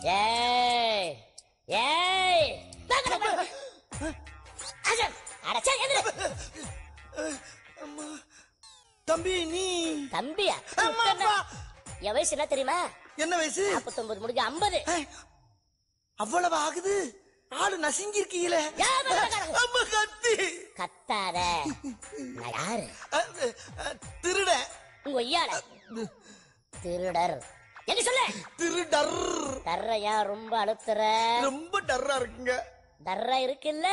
ஏய் ஏய் வாங்க, வாங்க. அசல், அட, சே, எந்திரு. தம்பி நீ தம்பியா அம்மா, அப்பா. என் வயசு என்ன தெரியுமா என்ன வயசு நாற்பத்தொன்பது முடிஞ்சு ஐம்பது ஏய், அவ்வளவு ஆகுது ஆளு நசுங்கி இருக்கீங்களே ஏன் பக்கத்துல அம்மா கத்தி கத்தாத நான் யாரு அஹ், அஹ், திருட உங்க ஐயால திருடர் என்ன சொல்ல திருடர் தர்ற ஏன் ரொம்ப அழுத்துற ரொம்ப டர்ரா இருக்குங்க தர்ற இருக்குல்ல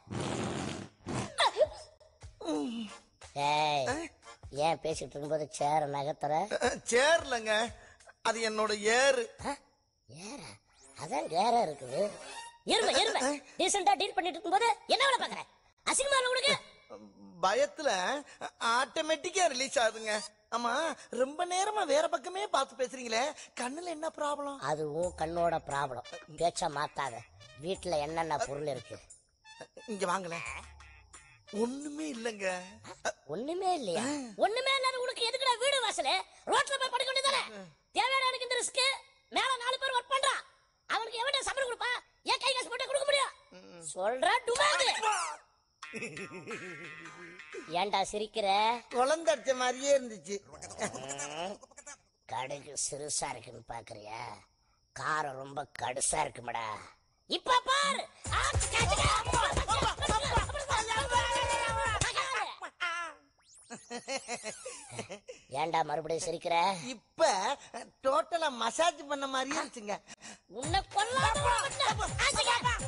ஏய் ஏன் பேசிட்டு இருக்கும்போது சேர நகத்துற அஹ், சேர்லங்க அது என்னோட ஏறு ஆ? ஏற அதான் ஏற இருக்குது எருமை எருமை டீசெண்டா டீல் பண்ணிட்டு இருக்கும்போது என்ன வேலை பாக்குற அசிங்கமா இல்ல உனக்கு பயத்துல ஆட்டோமேட்டிக்கா ரிலீஸ் ஆகுதுங்க ஆமா ரொம்ப நேரமா வேற பக்கமே பார்த்து பேசுறீங்களே கண்ணுல என்ன ப்ராப்ளம் அதுவும் கண்ணோட ப்ராப்ளம் பேச்ச மாத்தாத வீட்டுல என்னென்ன பொருள் இருக்கு இங்க வாங்கல ஒண்ணுமே இல்லைங்க ஒண்ணுமே இல்லையா ஒண்ணுமே இல்லாத உனக்கு எதுக்குடா வீடு வாசல் ரோட்ல போய் படுக்க வேண்டியதானே தேவையான எனக்கு இந்த ரிஸ்க் மேல நாலு பேர் ஒர்க் பண்றான் அவனுக்கு எவன்டா சம்பளம் கொடுப்பா ஏன் கை காசு போட்டு கொடுக்க முடியும் சொல்ற டுமாது ஏன்டா சிரிக்கிற குழந்தை அடிச்ச மாதிரியே இருந்துச்சு கடுகு சிறுசா இருக்குன்னு பாக்குறியா காரம் ரொம்ப கடுசா இருக்குமடா இப்ப பாரு ஆச்சு, காச்சுடா. ஏன்டா மறுபடியும் சிரிக்கிற இப்ப டோட்டலா மசாஜ் பண்ண மாதிரியே இருந்துச்சுங்க உன்னை கொல்லாம விட மாட்டேன். ஆச்சுடா.